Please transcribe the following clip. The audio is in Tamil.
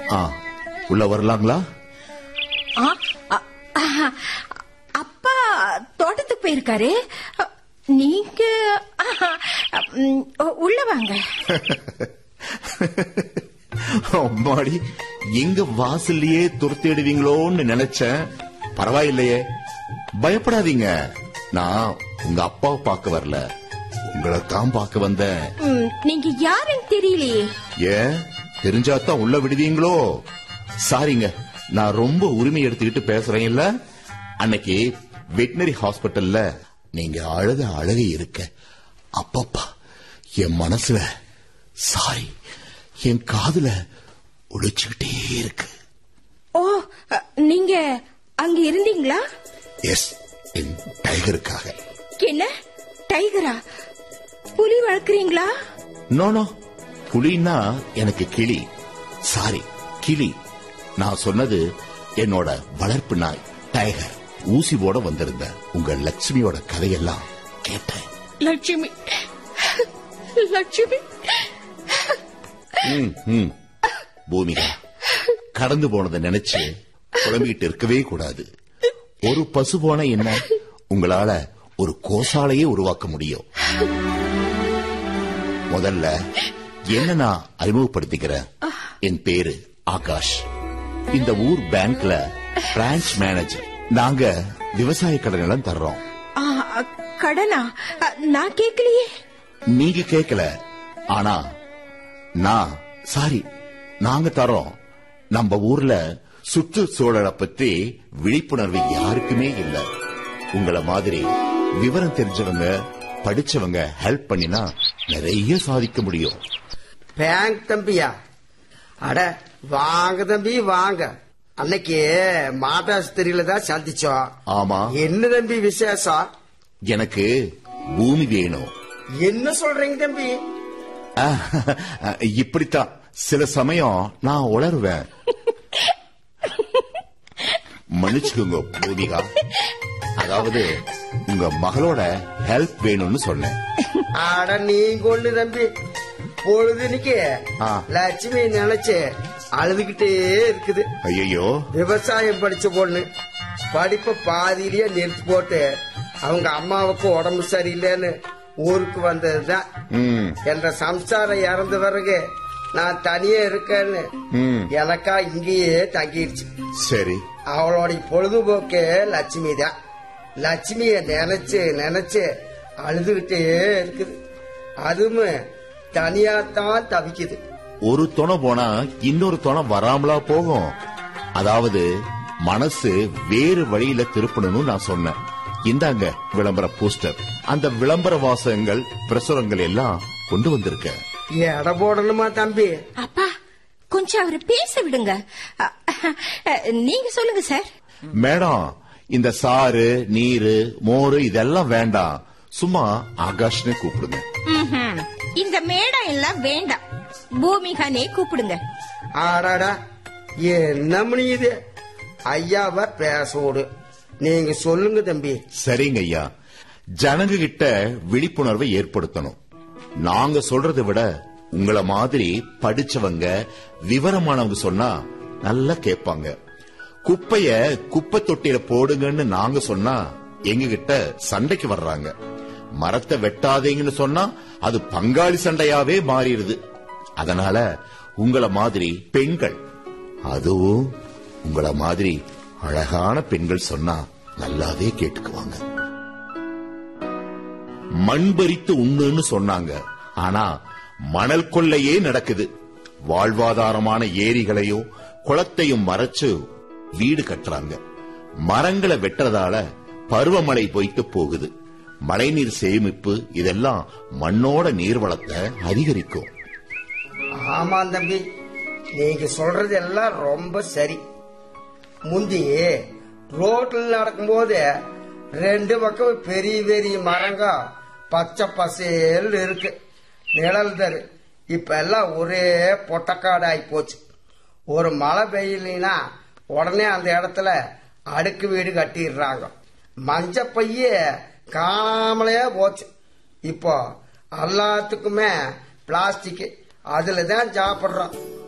ஆ உள்ள வரலாங்களா ஆ, அ- ஆ, அப்பா தோட்டத்துக்கு போயிருக்காரு நீங்க ஆ, ம், உள்ள வாங்க அம்மாடி எங்க வாசல்லையே துரத்திடுவீங்களோன்னு நினைச்சேன் பரவாயில்லையே பயப்படாதீங்க நான் உங்க அப்பாவை பார்க்க வரல உங்களை தான் பார்க்க வந்தேன் ம், நீங்க யாருன்னு தெரியலையே ஏன் தெரிஞ்சாதான் உள்ள விடுவீங்களோ சாரிங்க நான் ரொம்ப உரிமை எடுத்துக்கிட்டு பேசுறேன் இல்ல அன்னைக்கு வெட்டினரி ஹாஸ்பிட்டல்ல நீங்க அழுத அழகை இருக்க அப்பப்பா என் மனசுல சாரி என் காதுல ஒழிச்சுக்கிட்டே இருக்கு ஓ அ, நீங்க அங்க இருந்தீங்களா எஸ் என் டைகருக்காக என்ன டைகரா புலி வளர்க்குறீங்களா நோ நோ புலின்னா எனக்கு கிளி சாரி கிளி நான் சொன்னது என்னோட வளர்ப்பு நாய் டைகர் ஊசி போட வந்திருந்த உங்க லட்சுமியோட கதையெல்லாம் கேட்டேன் லட்சுமி லட்சுமி ம், ம். பூமிகா கடந்து போனதை நினைச்சு குழம்பிக்கிட்டு இருக்கவே கூடாது ஒரு பசு போன என்ன உங்களால ஒரு கோசாலையே உருவாக்க முடியும் முதல்ல என்ன நான் அறிமுகப்படுத்திக்கிறேன் என் பேரு ஆகாஷ் இந்த ஊர் பேங்க்ல பிரான்ச் மேனேஜர் நாங்க விவசாய கடன் எல்லாம் தர்றோம் ஆ, அ, கடனா அ, நான் கேட்கலையே நீங்க கேட்கல ஆனா நான் சாரி நாங்க தரோம் நம்ம ஊர்ல சுற்றுச்சூழலை பத்தி விழிப்புணர்வு யாருக்குமே இல்ல உங்களை மாதிரி விவரம் தெரிஞ்சவங்க படிச்சவங்க ஹெல்ப் பண்ணினா நிறைய சாதிக்க முடியும் பேங்க் தம்பியா அட வாங்க தம்பி வாங்க அன்னைக்கு மாதாஸ்திரியில தான் சந்திச்சோம் ஆமா என்ன தம்பி விசேஷம் எனக்கு பூமி வேணும் என்ன சொல்றீங்க தம்பி அஹ், இப்படித்தான் சில சமயம் நான் உளருவேன் மன்னிச்சுக்கோங்க பூமிகா அதாவது உங்க மகளோட ஹெல்ப் வேணும்னு சொன்னேன் அட நீங்க ஒண்ணு தம்பி பொழுதுனிக்கு ஆ. லட்சுமி நினைச்சு அழுதுகிட்டே இருக்குது ஐயோ விவசாயம் படிச்ச பொண்ணு படிப்ப பாதியிலேயே நிறுத்தி போட்டு அவங்க அம்மாவுக்கு உடம்பு சரியில்லைன்னு ஊருக்கு வந்ததுதான் ம் என்ற சம்சாரம் இறந்து பிறகு நான் தனியே இருக்கேன்னு ம். எனக்கா இங்கேயே தங்கிடுச்சு சரி அவளோட பொழுதுபோக்கு லட்சுமி தான் லட்சுமிய நினைச்சு நினைச்சு அழுதுகிட்டே இருக்குது அதுவும் தனியாத்தான் தவிக்குது ஒரு துணை போனா இன்னொரு துணை வராமலா போகும் அதாவது மனசு வேறு வழியில திருப்பணும்னு நான் சொன்னேன் இந்தாங்க விளம்பர போஸ்டர் அந்த விளம்பர வாசகங்கள் பிரசுரங்கள் எல்லாம் கொண்டு வந்திருக்கேன் எடை போடணுமா தம்பி அப்பா கொஞ்சம் அவரை பேச விடுங்க அ, அ, நீங்க சொல்லுங்க சார் மேடம் இந்த சாறு நீரு மோரு இதெல்லாம் வேண்டாம் சும்மா ஆகாஷ்னே கூப்பிடுங்க ம்ஹும். இந்த மேடம் எல்லாம் வேண்டாம் பூமிகானே கூப்பிடுங்க ஆடாடா என்ன மணி இது ஐயாவ பேசோடு நீங்க சொல்லுங்க தம்பி சரிங்க ஐயா ஜனங்க கிட்ட விழிப்புணர்வை ஏற்படுத்தணும் நாங்க சொல்றதை விட உங்கள மாதிரி படிச்சவங்க விவரமானவங்க சொன்னா நல்லா கேட்பாங்க குப்பைய குப்பை தொட்டியில போடுங்கன்னு நாங்க சொன்னா எங்க கிட்ட சண்டைக்கு வர்றாங்க மரத்தை வெட்டாதீங்கன்னு சொன்னா அது பங்காளி சண்டையாவே மாறிடுது அதனால உங்கள மாதிரி பெண்கள் அதுவும் உங்கள மாதிரி அழகான பெண்கள் சொன்னா நல்லாவே கேட்டுக்குவாங்க மண் பறித்து உண்ணுன்னு சொன்னாங்க ஆனா மணல் கொள்ளையே நடக்குது வாழ்வாதாரமான ஏரிகளையும் குளத்தையும் மறைச்சு வீடு கட்டுறாங்க மரங்களை வெட்டுறதால பருவமழை பொய்த்து போகுது மழைநீர் சேமிப்பு இதெல்லாம் மண்ணோட நீர்வளத்தை அதிகரிக்கும் ஆமாம் தம்பி நீங்க சொல்றது எல்லாம் ரொம்ப சரி முந்தி ரோட்ல நடக்கும்போது ரெண்டு பக்கம் பெரிய பெரிய மரங்க பச்சை பசேல் இருக்கு நிழல் தரு இப்ப எல்லாம் ஒரே பொட்டக்காடு ஆகி போச்சு ஒரு மழை பெய்யலைன்னா உடனே அந்த இடத்துல அடுக்கு வீடு கட்டிடுறாங்க மஞ்ச பைய காணாமலே போச்சு இப்போ எல்லாத்துக்குமே பிளாஸ்டிக் அதுல தான் சாப்பிடுறோம்